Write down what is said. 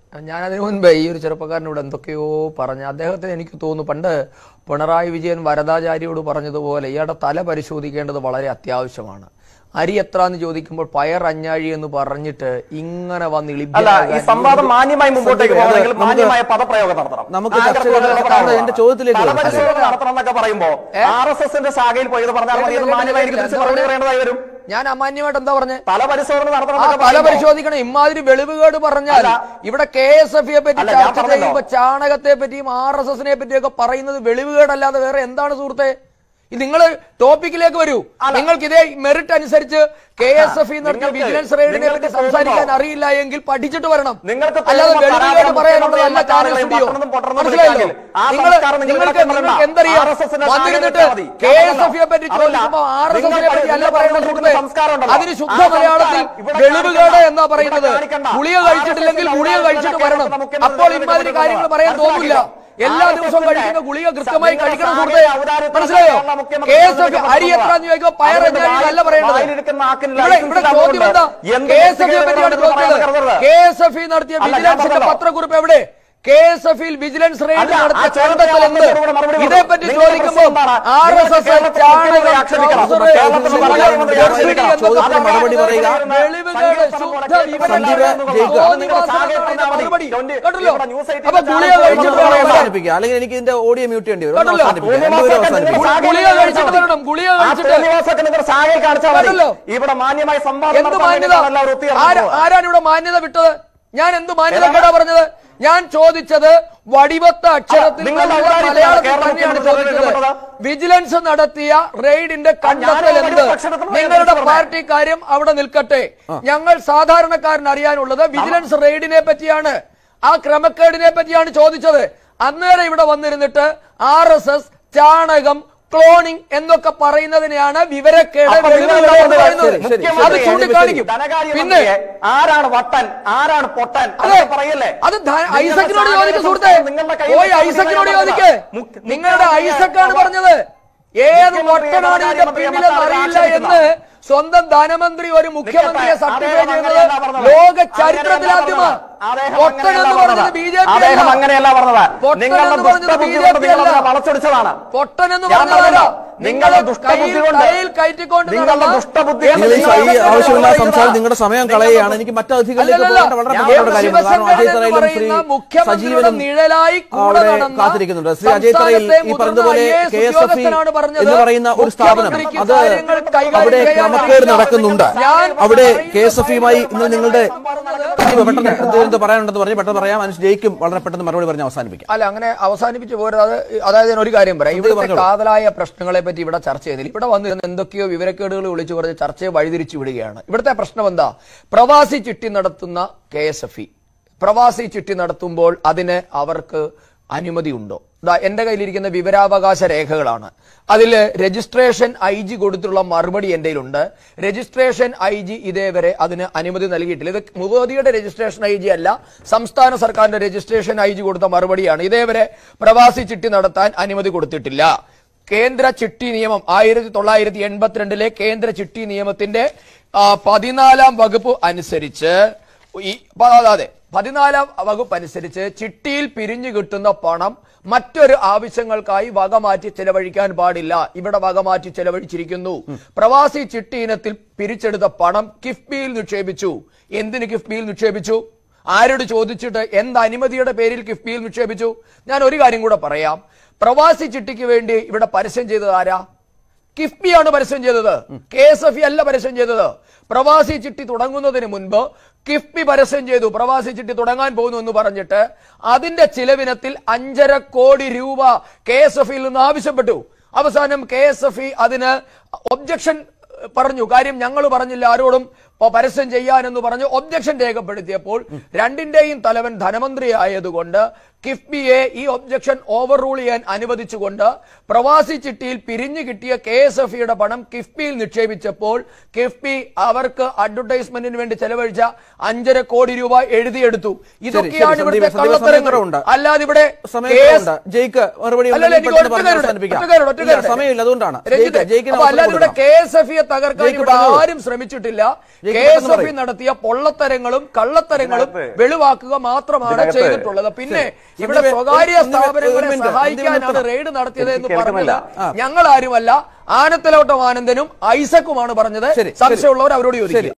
ഞാൻ അതിനു മുൻപ് ഈ ഒരു ചെറുപ്പക്കാരനോട് എന്തൊക്കെയോ പറഞ്ഞ് അദ്ദേഹത്തിന് എനിക്ക് തോന്നുന്നു പണ്ട് പിണറായി വിജയൻ വരദാചാര്യോട് പറഞ്ഞതുപോലെ ഇയാളുടെ തല പരിശോധിക്കേണ്ടത് വളരെ അത്യാവശ്യമാണ് അരി എത്ര എന്ന് ചോദിക്കുമ്പോൾ പയർ അഞ്ഞാഴി എന്ന് പറഞ്ഞിട്ട് ഇങ്ങനെ വന്ന് അല്ല ഈ ഇളിഭ്യനാകാൻ സംവാദം മാന്യമായി മുമ്പോട്ടേക്ക് സന്ദീപ്, പോകണമെങ്കിൽ നമുക്ക് മാന്യമായ പദപ്രയോഗം നടത്തണം നമുക്ക് ആഗ്രഹത്തോടെ ചർച്ചകൾ നടത്തണം. നടത്താതെ എന്റെ ചോദ്യത്തിലേക്ക് വരാം. ഫലപരിശോധന നടത്തണം എന്നൊക്കെ പറയുമ്പോ ആർ എസ് എസിന്റെ ശാഖയിൽ പോയത് പറഞ്ഞാൽ മതി എന്ന് മാന്യമായി എനിക്ക് തിരിച്ച് മറുപടി പറയേണ്ടതായി വരും ഞാൻ അമാന്യമായിട്ട് എന്താ പറഞ്ഞേ തല പരിശോധന നടത്തണം ആ എന്നൊക്കെ തല പറയുമ്പോ പരിശോധിക്കണം ഇമ്മാതിരി വെളിവുകേട് പറഞ്ഞാൽ അല്ല. ഇവിടെ കെ എസ് എഫ് ഇയെ പറ്റി അല്ല, ഞാൻ ചർച്ച പറഞ്ഞല്ലോ. ചെയ്യുമ്പോ ചാണകത്തെ പറ്റിയും ആർ എസ് എസിനെ പറ്റിയൊക്കെ പറയുന്നത് വെളിവുകേടല്ലാതെ വേറെ എന്താണ് സുഹൃത്തെ നിങ്ങൾ ടോപ്പിക്കിലേക്ക് വരൂ അല്ല. നിങ്ങൾക്ക് ഇതേ മെറിറ്റ് അനുസരിച്ച് കെ എസ് എഫ് നടത്തിയ നിങ്ങൾക്ക് വിജിലൻസ് റെയ്ഡിനെ നിങ്ങൾക്ക് പറ്റി സംസാരിക്കാൻ തോന്നുമ്പോ- അറിയില്ല എങ്കിൽ പഠിച്ചിട്ട് വരണം നിങ്ങൾക്ക് അല്ലാതെ തോന്നുമ്പോ വെളിവുകേട് പരാതി പറയാനുള്ളതല്ല മുഖ്യമന്ത്രി ചാനൽ മറ്റാളെയും സ്റ്റുഡിയോ പൊട്ടണമെന്നും പൊട്ടണമെന്നും മനസ്സിലായല്ലോ വിളിക്കാമെങ്കിൽ ആ നിങ്ങൾ സംസ്കാരം നിങ്ങൾ നിങ്ങൾക്ക് ഇടയ്ക്ക് നിങ്ങൾക്ക് പറയണ്ട. എന്തറിയാം RSS ന്റെ വന്നിരുന്നിട്ട് ശാഖയിൽ മതി. കെ ഞാൻ എസ് എഫ് പറ്റി അതല്ല. ചോദിക്കുമ്പോൾ ആർ എസ് നിങ്ങൾ എസിനെ പറ്റി അല്ല നിങ്ങൾ പറയുന്ന പറഞ്ഞിരിക്കുന്ന സുഹൃത്തെ സംസ്കാരം ഉണ്ടല്ലോ. അതിന് ശുദ്ധ ആ സംസ്കാരം മലയാളത്തിൽ ഇവിടെ വെളിവുകേട് കാണിക്കണ്ട. എന്നാ പറയുന്നത് ഇവിടെ കാണിക്കണ്ട. ഗുളിക കഴിച്ചിട്ടില്ലെങ്കിൽ RSS ഗുളിക കഴിച്ചിട്ട് വരണം മുഖ്യമന്ത്രി അപ്പോൾ ഇമാതിരി കാര്യങ്ങൾ പറയാൻ തോന്നില്ല എല്ലാ ദിവസവും കഴിക്കുന്ന ഗുളിക കൃത്യമായി കഴിക്കണം സുഹൃത്തെ മനസ്സിലായോ കെ എസ് എഫ് അരി എത്ര എന്ന് ചോദിക്കുമ്പോൾ പയർ അല്ല പറയേണ്ടത് ഇവിടെ ഇവിടെ ചോദ്യം എന്താ കെ എസ് എഫ് പറ്റിയാണ് ചോദിച്ചത് കെ എസ് എഫ് നടത്തിയ അല്ല, ഞാൻ വിജിലൻസിന്റെ പറഞ്ഞല്ലോ. പത്രക്കുറിപ്പ് എവിടെ കെ എസ് എഫിൽ വിജിലൻസ് റെയ്ഡ് അല്ല, ആ നടത്തിയ ചോദ്യത്തിന് കണ്ടെത്തൽ എന്ത് ഇവിടെ മറുപടി കൊടുക്കും. ഇതേപ്പറ്റി നിങ്ങളുടെ ചോദിക്കുമ്പോൾ പ്രശ്നം എന്താണ്? ആർ എസ് നിങ്ങൾക്ക് എസ് കേരളത്തിൽ ചാണകം മുഖ്യമന്ത്രി ആക്ഷേപിക്കണം. ട്രൗസറ്, കേരളത്തിൽ ഗർഭിണി പ്രധാനമന്ത്രി എന്നൊക്കെ ആക്ഷേപിക്കണം. ചോദ്യത്തിന് മറുപടി പറയുക. വെളിവുകേട് ശുദ്ധ വിവരം സന്ദീപ് ജയിക്കുക. മറുപടി കേട്ടല്ലോ അപ്പൊ ഗുളിക എനിക്ക് കഴിച്ചിട്ട് പറയാൻ വേണം വരാൻ. അവസാനിപ്പിക്കുക അല്ലെങ്കിൽ എനിക്ക് ഇതിന്റെ ഓഡിയോ മ്യൂട്ട് ചെയ്യേണ്ടി വരും ഒന്ന് കേട്ടല്ലോ. അവസാനിപ്പിക്കുക രണ്ടുപേരും അവസാനിപ്പിക്കുക ഗുളിക കഴിച്ചിട്ട് വരണം ഗുളിക കഴിച്ചിട്ട് ശാഖയിൽ കാണിച്ചാൽ മതി കേട്ടല്ലോ. ഇവിടെ മാന്യമായ സംവാദം എന്ത് നടത്താൻ മാന്യത വേണ്ടിയിട്ടാണ് എല്ലാവരും ആരാ- ഒത്തുചേർന്നത് ആരാണ് ഇവിടെ മാന്യത വിട്ടത് ഞാൻ എന്ത് മാന്യത ഏതാ? കേടാ പറഞ്ഞത് ഞാൻ ചോദിച്ചത് വടിവത്ത അക്ഷരത്തിൽ നിങ്ങൾ നല്ല ഔദാര്യത്തിലാണ് മലയാളത്തിൽ കേരള തന്നെയാണ് മുഖ്യമന്ത്രി ചോദിച്ചത് ചോദിക്കപ്പെട്ടത്. വിജിലൻസ് നടത്തിയ റെയ്ഡിന്റെ കണ്ടെത്തൽ ഞാൻ എന്ത് വടിവത്ത അക്ഷരത്തിൽ നിങ്ങളുടെ പറഞ്ഞത്. പാർട്ടി കാര്യം അവിടെ നിൽക്കട്ടെ ഞങ്ങൾ സാധാരണക്കാരൻ അറിയാനുള്ളത് വിജിലൻസ് റെയ്ഡിനെ പറ്റിയാണ് ആ ക്രമക്കേടിനെ പറ്റിയാണ് ചോദിച്ചത് അന്നേരം ഇവിടെ വന്നിരുന്നിട്ട് ആർ എസ് എസ് ചാണകം ക്ലോണിംഗ് എന്നൊക്കെ പറയുന്നതിനെയാണ് വിവരക്കേട് അപ്പൊ നിങ്ങൾ വെളിവുകേട് എന്താ എന്ന് പറയുന്നത്. ശരി, ശരി, അത് ശരി. ചൂണ്ടിക്കാണിക്കും ധനകാര്യ പിന്നെ മന്ത്രിയെ ആരാണ് വട്ടൻ ആരാണ് പൊട്ടൻ അതെ അതൊക്കെ പറയല്ലേ അത് ധ- നിങ്ങളുടെ ഐസക്കിനോട് സാധാരണ ചോദിക്കും സുഹൃത്തെ നിങ്ങളുടെ കയ്യിൽ പോയി നിൽക്കുന്ന ഐസക്കിനോട് നിങ്ങളുടെ ചോദിക്ക് മുഖ്യ- നിങ്ങളുടെ മുഖ്യമന്ത്രിയെ ഐസക്കാണ് അവ- പറഞ്ഞത് ഏത് മുഖ്യമന്ത്രിയെ വട്ടനാണ് ഇതിന്റെ ധനകാര്യമന്ത്രിയെ പിന്നിലെന്ന് മറ്റാരും അറിയില്ല എന്ന് ആക്ഷേപിക്കുന്ന. സ്വന്തം ധനമന്ത്രി ഒരു മുഖ്യമന്ത്രിയെ നിൽക്കട്ടെ. സർട്ടിഫൈ അദ്ദേഹം ചെയ്യുന്നത് അങ്ങനെയല്ല പറഞ്ഞത്. ലോക അങ്ങനെയല്ല ചരിത്രത്തിലാദ്യമാ പറഞ്ഞത്. അദ്ദേഹം വട്ടൻ അങ്ങനെയല്ല എന്ന് പറഞ്ഞത് പറഞ്ഞത്. ബി ജെ പി അദ്ദേഹം അല്ല അങ്ങനെയല്ല പറഞ്ഞത് പൊട്ടൻ നിങ്ങളുടെ എന്ന് പറഞ്ഞത് ദുഷ്ടബുദ്ധി ബി കൊണ്ട് ജെ പി നിങ്ങൾ അല്ല. അതിനെ വളച്ചൊടിച്ചതാണ് പൊട്ടൻ എന്ന് ഞാൻ പറഞ്ഞതല്ല പറഞ്ഞല്ലോ, നിങ്ങൾ നിങ്ങളുടെ ദുഷ്ടബുദ്ധി കൊണ്ട് കയ്യിൽ കയറ്റിക്കൊണ്ട് നിങ്ങളുടെ നടന്ന ദുഷ്ടബുദ്ധി നിങ്ങൾ ഈ നിങ്ങൾ ഈ ആവശ്യമില്ലാത്ത പറയുന്നത് സംസാരം നിങ്ങളുടെ സമയം കളയുകയാണ് എനിക്ക് മറ്റു അതിഥികളിലേക്ക് അല്ലല്ല, പോകേണ്ട വളരെ ഞാൻ പ്രധാനപ്പെട്ട കാര്യമാണ് കാരണം ശിവശങ്കരൻ അജയ് എന്ന് തറയിലും ശ്രീ പറയുന്ന മുഖ്യമന്ത്രിയുടെ സജീവനും നിഴലായി കൂടെ അവിടെ നടന്ന കാത്തിരിക്കുന്നുണ്ട് ശ്രീ അജയ് തറയിൽ സംസ്ഥാനത്തെ ഈ പറഞ്ഞതുപോലെ മുതിർന്ന കെ എസ് എഫ് ഉദ്യോഗസ്ഥനാണ് പറഞ്ഞത് എന്ന് പറയുന്ന ഒരു സ്ഥാപനം മുഖ്യമന്ത്രിക്ക് അത് കാര്യങ്ങൾ കൈകാര്യം അവിടെ ചെയ്യാൻ ക്രമക്കേട് അറിയില്ല. നടക്കുന്നുണ്ട് ഞാൻ അവിടെ പറയുന്നത് കെ എസ് എഫ് ഇയുമായി ഇന്ന് നിങ്ങളുടെ സംഭരണം പെട്ടെന്ന് എന്തോ എന്തോ പറയാനുണ്ടെന്ന് പറഞ്ഞ് പെട്ടെന്ന് പറയാം അനു ജയിക്കും വളരെ പെട്ടെന്ന് മറുപടി പറഞ്ഞ് അവസാനിപ്പിക്കാം അല്ല അങ്ങനെ അവസാനിപ്പിച്ച് പോരുത് അത് അതായത് ഞാൻ ഒരു കാര്യം പറയാം ഇവിടുത്തെ പറഞ്ഞോളൂ. കാതലായ പ്രശ്നങ്ങളെ പറ്റി ഇവിടെ ചർച്ച ചെയ്യുന്നില്ല ഇവിടെ വന്നിരുന്ന എന്തൊക്കെയോ വിവരക്കേടുകൾ വിളിച്ചു പറഞ്ഞ് ചർച്ചയെ വഴിതിരിച്ചു വിടുകയാണ് ഇവിടുത്തെ പ്രശ്നം എന്താ പ്രവാസി ചിട്ടി നടത്തുന്ന കെ എസ് എഫ് ഇ പ്രവാസി ചിട്ടി നടത്തുമ്പോൾ അതിന് അവർക്ക് അനുമതി ഉണ്ടോ ദാ എന്റെ കയ്യിലിരിക്കുന്ന വിവരാവകാശ രേഖകളാണ് അതിൽ രജിസ്ട്രേഷൻ ഐ ജി കൊടുത്തുള്ള മറുപടി എന്റെ കയ്യിലുണ്ട് രജിസ്ട്രേഷൻ ഐ ജി ഇതേവരെ അതിന് അനുമതി നൽകിയിട്ടില്ല ഇത് മോദിയുടെ രജിസ്ട്രേഷൻ ഐ ജി അല്ല സംസ്ഥാന സർക്കാരിന്റെ രജിസ്ട്രേഷൻ ഐ ജി കൊടുത്ത മറുപടിയാണ് ഇതേവരെ പ്രവാസി ചിട്ടി നടത്താൻ അനുമതി കൊടുത്തിട്ടില്ല കേന്ദ്ര ചിട്ടി നിയമം ആയിരത്തി തൊള്ളായിരത്തി എൺപത്തിരണ്ടിലെ കേന്ദ്ര ചിട്ടി നിയമത്തിന്റെ ആ, പതിനാലാം വകുപ്പ് അനുസരിച്ച് ഈ പ- അതെ പതിനാലാം വകുപ്പ് അനുസരിച്ച് ചിട്ടിയിൽ പിരിഞ്ഞു കിട്ടുന്ന പണം മറ്റൊരു ആവശ്യങ്ങൾക്കായി വകമാറ്റി ചെലവഴിക്കാൻ പാടില്ല ഇവിടെ വകമാറ്റി ചെലവഴിച്ചിരിക്കുന്നു പ്രവാസി ചിട്ടി ഇനത്തിൽ പിരിച്ചെടുത്ത പണം കിഫ്ബിയിൽ നിക്ഷേപിച്ചു എന്തിന് കിഫ്ബിയിൽ നിക്ഷേപിച്ചു ആരോട് ചോദിച്ചിട്ട് എന്ത് അനുമതിയുടെ പേരിൽ കിഫ്ബിയിൽ നിക്ഷേപിച്ചു ഞാൻ ഒരു കാര്യം കൂടെ പറയാം പ്രവാസി ചിട്ടിക്ക് വേണ്ടി ഇവിടെ പരസ്യം ചെയ്തത് ആരാ കിഫ്ബിയാണ് പരസ്യം ചെയ്തത് കെ എസ് എഫ് അല്ല പരസ്യം ചെയ്തത് പ്രവാസി ചിട്ടി തുടങ്ങുന്നതിന് മുൻപ് കിഫ്ബി പരസ്യം ചെയ്തു പ്രവാസി ചിട്ടി തുടങ്ങാൻ പോകുന്നു എന്ന് പറഞ്ഞിട്ട് അതിന്റെ ചിലവിനത്തിൽ അഞ്ചര കോടി രൂപ കെ എസ് എഫ് നിന്ന് ആവശ്യപ്പെട്ടു അവസാനം കെ എസ് എഫ് അതിന് ഒബ്ജക്ഷൻ പറഞ്ഞു കാര്യം ഞങ്ങൾ പറഞ്ഞില്ല ആരോടും പ- പരസ്യം ചെയ്യാനെന്ന് പറഞ്ഞ് ഒബ്ജക്ഷൻ രേഖപ്പെടുത്തിയപ്പോൾ രണ്ടിന്റെയും തലവൻ ധനമന്ത്രി ആയതുകൊണ്ട് കിഫ്ബിയെ ഈ ഒബ്ജക്ഷൻ ഓവർ റൂൾ ചെയ്യാൻ അനുവദിച്ചുകൊണ്ട് പ്രവാസി ചിട്ടിയിൽ പിരിഞ്ഞു കിട്ടിയ കെ എസ് എഫ് ഇയുടെ പണം കിഫ്ബിയിൽ നിക്ഷേപിച്ചപ്പോൾ കിഫ്ബി അവർക്ക് അഡ്വർടൈസ്മെന്റിന് വേണ്ടി ചെലവഴിച്ച അഞ്ചര കോടി രൂപ എഴുതിയെടുത്തു ഇതൊക്കെയാണ് സന്ദീപ്, ഇവിടുത്തെ സന്ദീപ്, കള്ളത്തരങ്ങൾ സമയക്കുറവുണ്ട്. അല്ലാതെ ഇവിടെ സമയമുണ്ട് ജയിക്ക് മറുപടി അല്ലല്ല, ഉണ്ടെങ്കിൽ എനിക്ക് പെട്ടെന്ന് ഒറ്റ പറഞ്ഞ് കാര്യം അവസാനിപ്പിക്കാം ഒറ്റ കാര്യം, ഒറ്റ ഇല്ല, കാര്യം. സമയമില്ല അതുകൊണ്ടാണ് രഞ്ജിത്ത്, ജയിക്ക് ജയിക്കിന് അപ്പൊ അവസരം അല്ലാതെ ഇവിടെ കൊടുക്കണം. കെ എസ് എഫ് ഇയെ തകർക്കാൻ ജയിക്ക് ഇവിടെ പറഞ്ഞോളൂ. ആരും ശ്രമിച്ചിട്ടില്ല ജയിക്ക് കെ പെട്ടെന്ന് എസ് എഫ് പറയൂ. നടത്തിയ പൊള്ളത്തരങ്ങളും കള്ളത്തരങ്ങളും ഇതിനകത്ത് വെളിവാക്കുക മാത്രമാണ് ഇതിനകത്ത് ചെയ്തിട്ടുള്ളത് പിന്നെ ശരി. ഇവിടെ സന്ദീപ്, സ്വകാര്യ സന്ദീപ്, ഒരു സ്ഥാപനങ്ങളെ മിനിറ്റ്, സഹായിക്കാനാണ് സന്ദീപ് റെയ്ഡ് നടത്തിയത് എന്ന് എനിക്ക് പറഞ്ഞത് കേൾക്കുന്നില്ല. ഞങ്ങൾ ആരുമല്ല ആനത്തലോട്ടം ആനന്ദനും ഐസക്കുമാണ് പറഞ്ഞത് ശരി, ശരി. സംശയമുള്ളവർ അവരോട് ചോദിക്കുക ശരി